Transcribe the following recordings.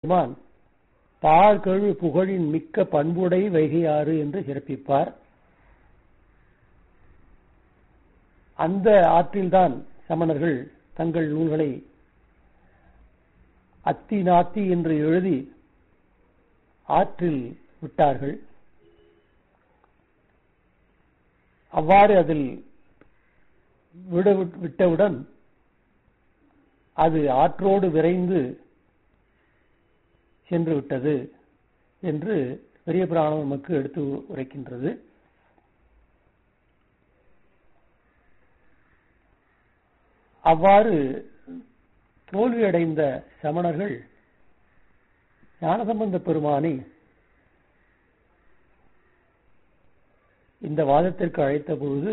பெருமான் பாழ்கழு புகழின் மிக்க பண்புடை வைகையாறு என்று சிறப்பிப்பார் அந்த ஆற்றில்தான் சமணர்கள் தங்கள் நூல்களை அத்தி நாத்தி என்று எழுதி ஆற்றில் விட்டார்கள் அவ்வாறு அதில் விட விட்டவுடன் அது ஆற்றோடு விரைந்து சென்று விட்டது என்று பெரிய புராணம் நமக்கு எடுத்து உரைக்கின்றது அவ்வாறு தோல்வியடைந்த சமணர்கள் ஞானசம்பந்த பெருமானை இந்த வாதத்திற்கு அழைத்த பொழுது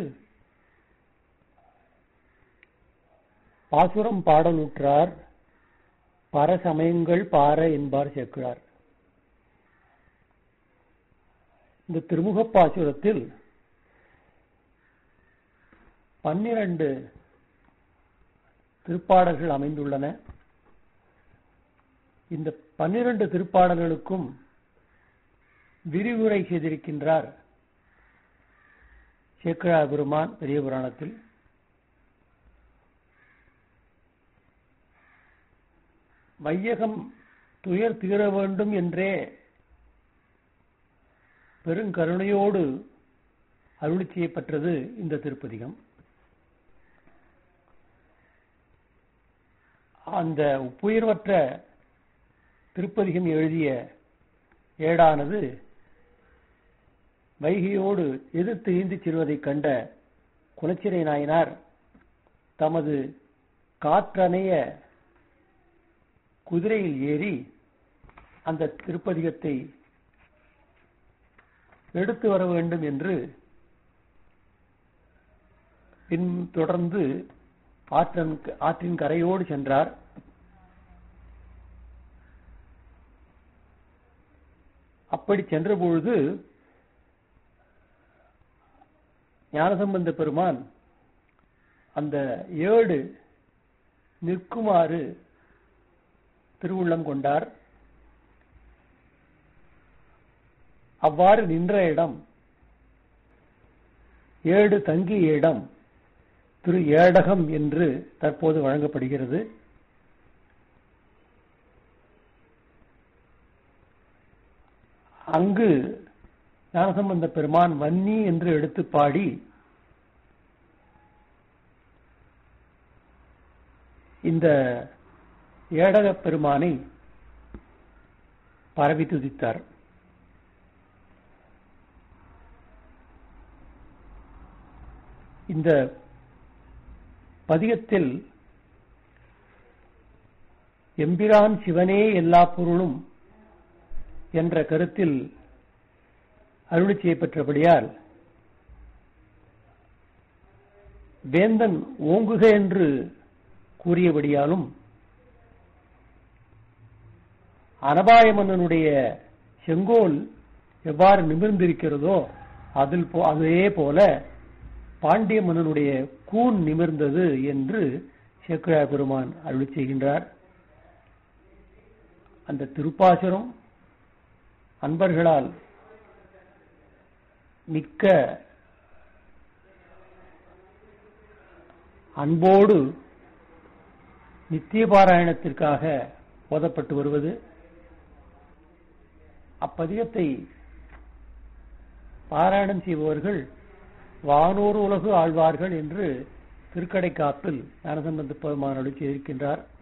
பாசுரம் பாடலுற்றார் பரசமயங்கள் பார என்பார் சேர்க்கிறார் இந்த திருமுகப் பாசுரத்தில் பன்னிரண்டு திருப்பாடல்கள் அமைந்துள்ளன இந்த பன்னிரண்டு திருப்பாடல்களுக்கும் விரிவுரை செய்திருக்கின்றார் சேக்கழா பெருமான் பெரிய புராணத்தில் வையகம் துயர் தீர வேண்டும் என்றே பெருங்கருணையோடு அருளி செய்யப்பட்டது இந்த திருப்பதிகம் அந்த உப்புயர்வற்ற திருப்பதிகம் எழுதிய ஏடானது வைகையோடு எதிர்த்து ஈந்திச் செல்வதைக் கண்ட குலச்சிறை நாயனார் தமது காற்றணைய குதிரையில் ஏறி அந்த திருப்பதிகத்தை எடுத்து வர வேண்டும் என்று பின் தொடர்ந்து ஆற்றன் ஆற்றின் கரையோடு சென்றார் அப்படி சென்றபொழுது ஞானசம்பந்த பெருமான் அந்த ஏடு நிற்குமாறு திருவுள்ளம் கொண்டார் அவ்வாறு நின்ற இடம் ஏடு தங்கிய இடம் திரு ஏடகம் என்று தற்போது வழங்கப்படுகிறது அங்கு ஞானசம்பந்த பெருமான் வன்னி என்று எடுத்து பாடி இந்த ஏடக பெருமானை பரவி துதித்தார் இந்த பதிகத்தில் எம்பிரான் சிவனே எல்லா பொருளும் என்ற கருத்தில் அருளி செய்யப்பெற்றபடியால் வேந்தன் ஓங்குக என்று கூறியபடியாலும் அனபாய மன்னனுடைய செங்கோல் எவ்வாறு நிமிர்ந்திருக்கிறதோ அதில் அதே போல பாண்டிய மன்னனுடைய கூன் நிமிர்ந்தது என்று சேக்கிழா பெருமான் அருளி செய்கின்றார் அந்த திருப்பாசுரம் அன்பர்களால் மிக்க அன்போடு நித்திய பாராயணத்திற்காக ஓதப்பட்டு வருவது அப்பதிகத்தை பாராயணம் செய்பவர்கள் வானோர் உலகு ஆழ்வார்கள் என்று திருக்கடை காப்பில் ஞானசம்பந்த பெருமானோடு செய்திருக்கின்றார்